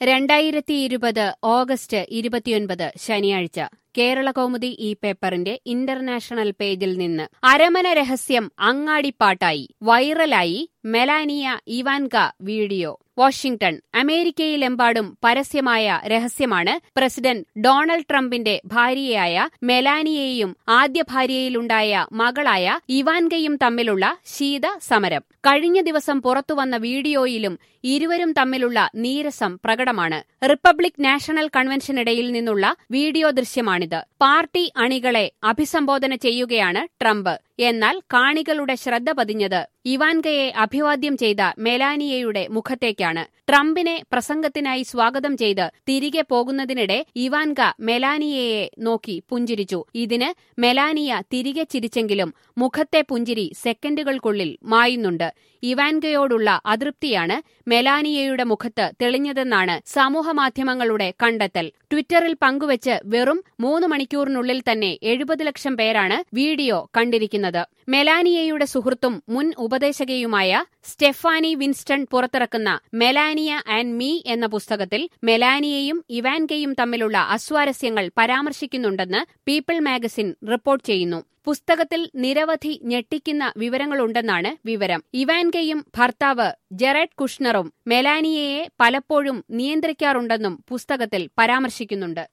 രണ്ടായിരത്തി ഇരുപത് ഓഗസ്റ്റ് ഇരുപത്തിയൊൻപത് ശനിയാഴ്ച കേരള കൗമുദി ഈ പേപ്പറിന്റെ ഇന്റർനാഷണൽ പേജിൽ നിന്ന് അരമന രഹസ്യം അങ്ങാടിപ്പാട്ടായി വൈറലായി മെലാനിയ ഇവാൻക വീഡിയോ വാഷിംഗ്ടൺ അമേരിക്കയിലെമ്പാടും പരസ്യമായ രഹസ്യമാണ് പ്രസിഡന്റ് ഡൊണാൾഡ് ട്രംപിന്റെ ഭാര്യയായ മെലാനിയയും ആദ്യ ഭാര്യയിലുണ്ടായ മകളായ ഇവാൻകയും തമ്മിലുള്ള ശീത സമരം കഴിഞ്ഞ ദിവസം പുറത്തുവന്ന വീഡിയോയിലും ഇരുവരും തമ്മിലുള്ള നീരസം പ്രകടമാണ് റിപ്പബ്ലിക് നാഷണൽ കൺവെൻഷനിടയിൽ നിന്നുള്ള വീഡിയോ ദൃശ്യമാണിത് പാർട്ടി അണികളെ അഭിസംബോധന ചെയ്യുകയാണ് ട്രംപ് എന്നാൽ കാണികളുടെ ശ്രദ്ധ പതിഞ്ഞത് ഇവാൻകയെ അഭിവാദ്യം ചെയ്ത മെലാനിയയുടെ മുഖത്തേക്കാണ് ട്രംപിനെ പ്രസംഗത്തിനായി സ്വാഗതം ചെയ്ത് തിരികെ പോകുന്നതിനിടെ ഇവാൻക മെലാനിയയെ നോക്കി പുഞ്ചിരിച്ചു ഇതിന് മെലാനിയ തിരികെ ചിരിച്ചെങ്കിലും മുഖത്തെ പുഞ്ചിരി സെക്കൻഡുകൾക്കുള്ളിൽ മായുന്നുണ്ട് ഇവാൻകയോടുള്ള അതൃപ്തിയാണ് മെലാനിയയുടെ മുഖത്ത് തെളിഞ്ഞതെന്നാണ് സമൂഹമാധ്യമങ്ങളുടെ കണ്ടെത്തൽ ട്വിറ്ററിൽ പങ്കുവച്ച് വെറും മൂന്ന് മണിക്കൂറിനുള്ളിൽ തന്നെ എഴുപത് ലക്ഷം പേരാണ് വീഡിയോ കണ്ടിരിക്കുന്നത് മെലാനിയയുടെ സുഹൃത്തും മുൻ ഉപദേശകയുമായ സ്റ്റെഫാനി വിൻസ്റ്റൺ പുറത്തിറക്കുന്ന മെലാനിയ ആൻഡ് മീ എന്ന പുസ്തകത്തിൽ മെലാനിയയും ഇവാൻകയും തമ്മിലുള്ള അസ്വാരസ്യങ്ങൾ പരാമർശിക്കുന്നുണ്ടെന്ന് പീപ്പിൾ മാഗസിൻ റിപ്പോർട്ട് ചെയ്യുന്നു പുസ്തകത്തിൽ നിരവധി ഞെട്ടിക്കുന്ന വിവരങ്ങളുണ്ടെന്നാണ് വിവരം ഇവാൻകയും ഭർത്താവ് ജെറഡ് കുഷ്ണറും മെലാനിയയെ പലപ്പോഴും നിയന്ത്രിക്കാറുണ്ടെന്നും പുസ്തകത്തിൽ പരാമർശിക്കുന്നുണ്ട്